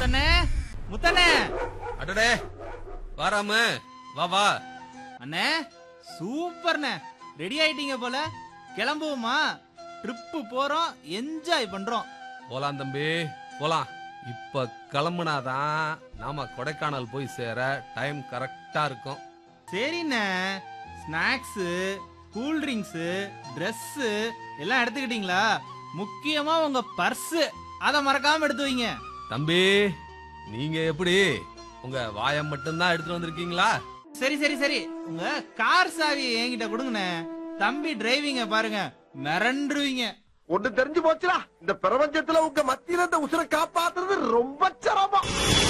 முத்தண்ணே முத்தண்ணே அடடே வாராம வா வா அண்ணே சூப்பர்ண்ணே ரெடி ஆயிட்டீங்க போல கிளம்புவோமா ட்ரிப்பு போறோம் என்ஜாய் பண்றோம் போலாம் தம்பி போலாம் இப்ப கிளம்புனாதான் நாம கொடைக்கானல் போய் சேர டைம் கரெக்டா இருக்கும் சரிண்ணே ஸ்நாக்ஸு கூல் ட்ரிங்க்ஸு ட்ரெஸ்ஸு எல்லாம் எடுத்துக்கிட்டீங்களா முக்கியமா உங்க பர்ஸு அதை மறக்காம எடுத்து வைங்க தம்பி நீங்க எப்படி உங்க வாயம் மட்டும்தான் எடுத்துட்டு வந்திருக்கீங்களா சரி சரி சரி உங்க கார் சாவியை என்கிட்ட கொடுங்கண்ணே தம்பி டிரைவிங்க பாருங்க மிரண்டுருவீங்க ஒண்ணு தெரிஞ்சு போச்சுடா இந்த பிரபஞ்சத்துல உங்க மத்தியில இந்த உசுரை காப்பாத்துறது ரொம்ப சிரமம்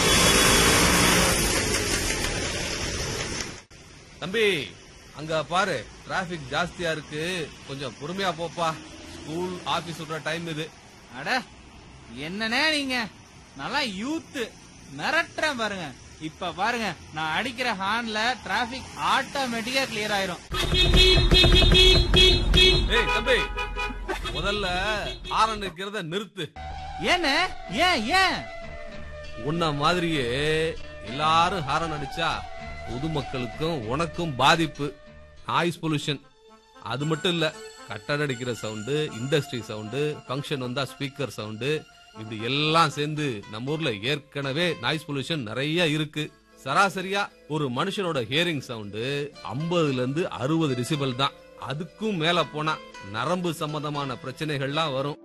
தம்பி அங்க பாரு டிராபிக் ஜாஸ்தியா இருக்கு கொஞ்சம் பொறுமையா போப்பா ஸ்கூல் ஆபீஸ் விடுற டைம் இது அட என்னண்ணே நீங்க நல்லா யூத் மிரட்டுறேன் பாருங்க இப்ப பாருங்க நான் அடிக்கிற ஹார்ன்ல டிராபிக் ஆட்டோமேட்டிக்கா கிளியர் ஆயிரும் ஏய் தம்பி முதல்ல ஆரன் இருக்கிறத நிறுத்து ஏண்ணே ஏன் ஏன் உன்ன மாதிரியே எல்லாரும் ஹாரன் அடிச்சா பொதுமக்களுக்கும் உனக்கும் பாதிப்பு நாய்ஸ் பொல்யூஷன் அது மட்டும் இல்ல கட்டட அடிக்கிற சவுண்டு இண்டஸ்ட்ரி சவுண்டு ஃபங்க்ஷன் வந்தா ஸ்பீக்கர் சவுண்டு இப்படி எல்லாம் சேர்ந்து நம்ம ஊர்ல ஏற்கனவே நாய்ஸ் பொல்யூஷன் நிறைய இருக்கு சராசரியா ஒரு மனுஷனோட ஹியரிங் சவுண்டு 50 இருந்து அறுபது டிசிபல் தான் அதுக்கும் மேல போனா நரம்பு சம்பந்தமான பிரச்சனைகள்லாம் வரும்